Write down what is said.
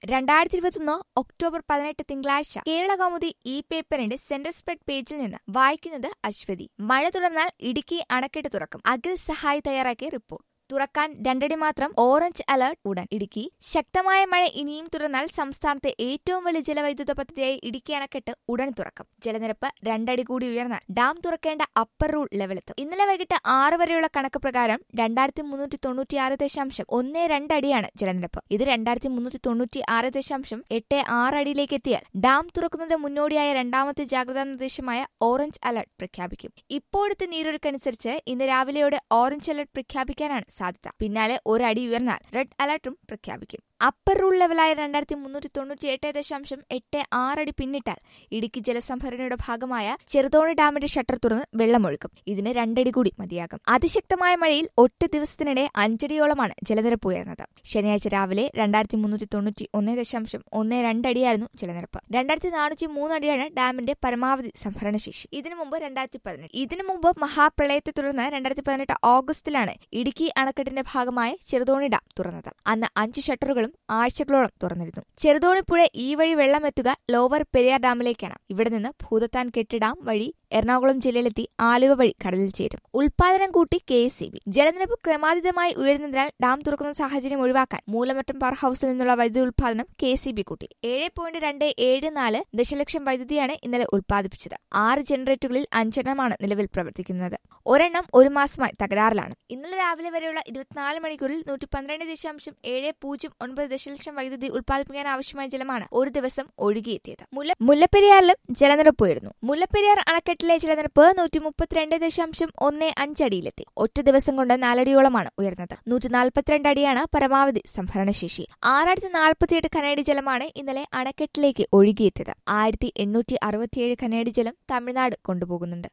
രണ്ടായിരത്തി ഇരുപത്തൊന്ന് ഒക്ടോബർ പതിനെട്ട് തിങ്കളാഴ്ച കേരള കൗമുദി ഇ പേപ്പറിന്റെ സെന്റർ സ്പ്രെഡ് പേജിൽ നിന്ന് വായിക്കുന്നത് അശ്വതി മഴ തുടർന്നാൽ ഇടുക്കി അണക്കെട്ട് തുറക്കും അഖിൽ സഹായി തയ്യാറാക്കിയ റിപ്പോർട്ട് തുറക്കാൻ രണ്ടടി മാത്രം ഓറഞ്ച് അലർട്ട് ഉടൻ ഇടുക്കി ശക്തമായ മഴ ഇനിയും തുടർന്നാൽ സംസ്ഥാനത്തെ ഏറ്റവും വലിയ ജലവൈദ്യുത പദ്ധതിയായ ഇടുക്കി അണക്കെട്ട് ഉടൻ തുറക്കും ജലനിരപ്പ് രണ്ടടി കൂടി ഉയർന്നാൽ ഡാം തുറക്കേണ്ട അപ്പർ റൂൾ ലെവലെത്തും ഇന്നലെ വൈകിട്ട് ആറ് വരെയുള്ള കണക്ക് പ്രകാരം രണ്ടായിരത്തി മുന്നൂറ്റി തൊണ്ണൂറ്റിയാറ് ദശാംശം ഒന്ന് രണ്ട് അടിയാണ് ജലനിരപ്പ് ഇത് രണ്ടായിരത്തി മുന്നൂറ്റി തൊണ്ണൂറ്റി ആറ് ദശാംശം എട്ട് ആറ് അടിയിലേക്ക് എത്തിയാൽ ഡാം തുറക്കുന്നതിന് മുന്നോടിയായ രണ്ടാമത്തെ ജാഗ്രതാ നിർദ്ദേശമായ ഓറഞ്ച് അലർട്ട് പ്രഖ്യാപിക്കും ഇപ്പോഴത്തെ നീരൊഴുക്കനുസരിച്ച് ഇന്ന് രാവിലെയോടെ ഓറഞ്ച് അലർട്ട് പ്രഖ്യാപിക്കാനാണ് സാധ്യത പിന്നാലെ ഒരടി ഉയർന്നാൽ റെഡ് അലർട്ടും പ്രഖ്യാപിക്കും അപ്പർ റൂൾ ലെവലായ രണ്ടായിരത്തി മുന്നൂറ്റി തൊണ്ണൂറ്റി എട്ട് ദശാംശം എട്ട് ആറടി പിന്നിട്ടാൽ ഇടുക്കി ജലസംഭരണിയുടെ ഭാഗമായ ചെറുതോണി ഡാമിന്റെ ഷട്ടർ തുറന്ന് വെള്ളമൊഴുക്കും ഇതിന് രണ്ടടി കൂടി മതിയാകും അതിശക്തമായ മഴയിൽ ഒറ്റ ദിവസത്തിനിടെ അഞ്ചടിയോളമാണ് ജലനിരപ്പ് ഉയർന്നത് ശനിയാഴ്ച രാവിലെ രണ്ടായിരത്തി മുന്നൂറ്റി തൊണ്ണൂറ്റി ഒന്ന് ദശാംശം ഒന്ന് രണ്ടടിയായിരുന്നു ജലനിരപ്പ് രണ്ടായിരത്തി നാനൂറ്റി മൂന്നടിയാണ് ഡാമിന്റെ പരമാവധി സംഭരണശേഷി ഇതിനു മുമ്പ് രണ്ടായിരത്തി പതിനെട്ട് ഇതിനു മുമ്പ് മഹാപ്രളയത്തെ തുടർന്ന് രണ്ടായിരത്തി പതിനെട്ട് ഓഗസ്റ്റിലാണ് ഇടുക്കി അണക്കെട്ടിന്റെ ഭാഗമായ ചെറുതോണി ഡാം തുറന്നത് അന്ന് അഞ്ച് ഷട്ടറുകളും ആഴ്ചകളോളം തുറന്നിരുന്നു ചെറുതോണിപ്പുഴ ഈ വഴി വെള്ളമെത്തുക ലോവർ പെരിയാർ ഡാമിലേക്കാണ് ഇവിടെ നിന്ന് ഭൂതത്താൻ കെട്ടി ഡാം വഴി എറണാകുളം ജില്ലയിലെത്തി ആലുവ വഴി കടലിൽ ചേരും ഉൽപാദനം കൂട്ടി കെ എസ് ജലനിരപ്പ് ക്രമാതീതമായി ഉയരുന്നതിനാൽ ഡാം തുറക്കുന്ന സാഹചര്യം ഒഴിവാക്കാൻ മൂലമറ്റം പവർ ഹൌസിൽ നിന്നുള്ള വൈദ്യുതി ഉൽപാദനം കെ സി ബി കൂട്ടി ഏഴ് പോയിന്റ് രണ്ട് ഏഴ് നാല് ദശലക്ഷം വൈദ്യുതിയാണ് ഇന്നലെ ഉൽപ്പാദിപ്പിച്ചത് ആറ് ജനറേറ്ററുകളിൽ അഞ്ചെണ്ണമാണ് നിലവിൽ പ്രവർത്തിക്കുന്നത് ഒരെണ്ണം ഒരു മാസമായി തകരാറിലാണ് ഇന്നലെ രാവിലെ വരെയുള്ള ഇരുപത്തിനാല് മണിക്കൂറിൽ നൂറ്റി പന്ത്രണ്ട് ദശാംശം ഏഴ് പൂജ്യം ഒൻപത് ദശലക്ഷം വൈദ്യുതി ഉൽപ്പാദിപ്പിക്കാൻ ആവശ്യമായ ജലമാണ് ഒരു ദിവസം ഒഴുകിയെത്തിയത് മുല്ല മുല്ലപ്പെരിയാറിലും ജലനിരപ്പ് ഉയർന്നു മുല്ലപ്പെരിയാർ അണക്കെട്ടിലെ ജലനിരപ്പ് നൂറ്റി മുപ്പത്തിരണ്ട് ദശാംശം ഒന്ന് അഞ്ചടിയിലെത്തി ഒറ്റ ദിവസം കൊണ്ട് നാലടിയോളമാണ് ഉയർന്നത് നൂറ്റി നാൽപ്പത്തിരണ്ട് അടിയാണ് പരമാവധി സംഭരണശേഷി ആറായിരത്തി നാൽപ്പത്തിയെട്ട് ഖനേഡി ജലമാണ് ഇന്നലെ അണക്കെട്ടിലേക്ക് ഒഴുകിയെത്തിയത് ആയിരത്തി എണ്ണൂറ്റി അറുപത്തിയേഴ് ഖനേഡി ജലം തമിഴ്നാട് കൊണ്ടുപോകുന്നുണ്ട്